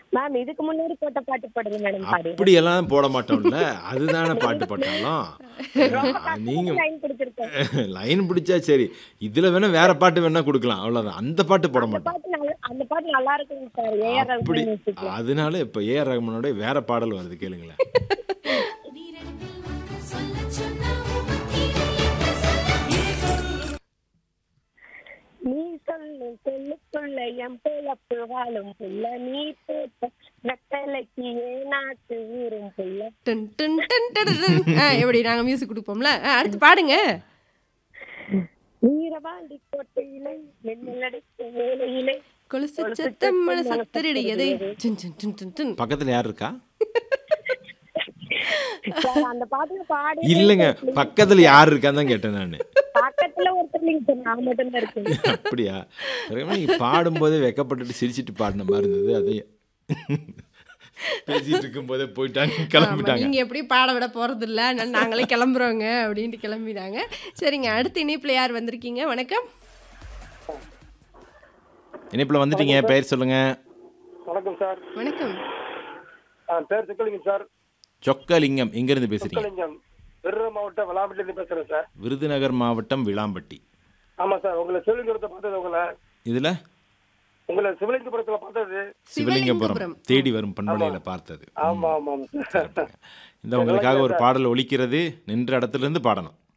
Ma'am இதுக்கு முன்னாடி போட்ட பாட்டு பாடுங்க மேடம் பாடி அப்படியெல்லாம் போட மாட்டோம்ல அதுதானே பாட்டு போட்டாலும் நீங்க லைன் கொடுத்துருக்கேன் லைன் பிடிச்சா சரி இதுல வேணா வேற பாட்டு வேணா கொடுக்கலாம் அவ்வளவுதான் அந்த பாட்டு போட அந்த மாட்டோம் பாட்டு நல்லா அந்த பாட்டு நல்லா இருக்குங்க சார் ஏஆர் அப்படி ரகுமான் மியூசிக்ல அதனால இப்ப ஏஆர் ரகுமானோட வேற பாடல் வருது கேளுங்களேன் நீ சொல்லு சொல்லுக்குள்ள என் பிழப்பு வாழும் புள்ள நீ போட்ட நட்டலைக்கு ஏனாட்டு ஊரும் புள்ள டன் டன் டன் டன் டன். ஆ, எப்படி நாங்க மியூசிக் கொடுப்போம்ல ஆ, அடுத்து பாடுங்க வீரபாண்டி கோட்டையிலே மின்னலடைத்த வேலையிலே கொலுசு சத்தம் சத்தரிடையதே டின் டின் டின் டின் டின். பக்கத்துல யார் இருக்கா சார், அந்த பாட்டுல பாடி இல்லைங்க பக்கத்துல யார் இருக்கான்னு தான் கேட்டேன் நான் பக்கத்துல ஒருத்தர் இல்லைங்க சார் நான் மட்டும் தான் இருக்கேன் அப்படியா சரிம்மா, நீ பாடும்போதே வெக்கப்பட்டுட்டு சிரிச்சிட்டு பாடின மாதிரி இருந்தது அது பேசிட்டு இருக்கும்போதே போயிட்டாங்க ஆமா, கிளம்பிட்டாங்க நீங்க எப்படி பாட விட போறது இல்ல அதனால நாங்களே கிளம்புறோங்க அப்படின்ட்டு கிளம்பினாங்க சரிங்க அடுத்த இணைப்புல யார் வந்திருக்கீங்க வணக்கம் இணைப்புல வந்துட்டீங்க பெயர் சொல்லுங்க வணக்கம் சார் வணக்கம் ஆ, பேர் சொக்கலிங்கம் சார் சொக்கலிங்கம் எங்க இருந்து பேசுறீங்க சொக்கலிங்கம் விருதுநகர் மாவட்டம் விளாம்பட்டிலிருந்து பேசுறேன் சார் விருதுநகர் மாவட்டம் விளாம்பட்டி ஆமா சார் உங்களை சிவலிங்கபுரத்தை பார்த்தது உங்களை இதுல உங்களை சிவலிங்கபுரத்துல பார்த்தது சிவலிங்கபுரம் தேடி வரும் பண்பலையில பார்த்தது ஆமா ஆமா ஆமா சார் இந்த உங்களுக்காக ஒரு பாடல் ஒலிக்கிறது நின்ற இடத்துல இருந்து பாடணும்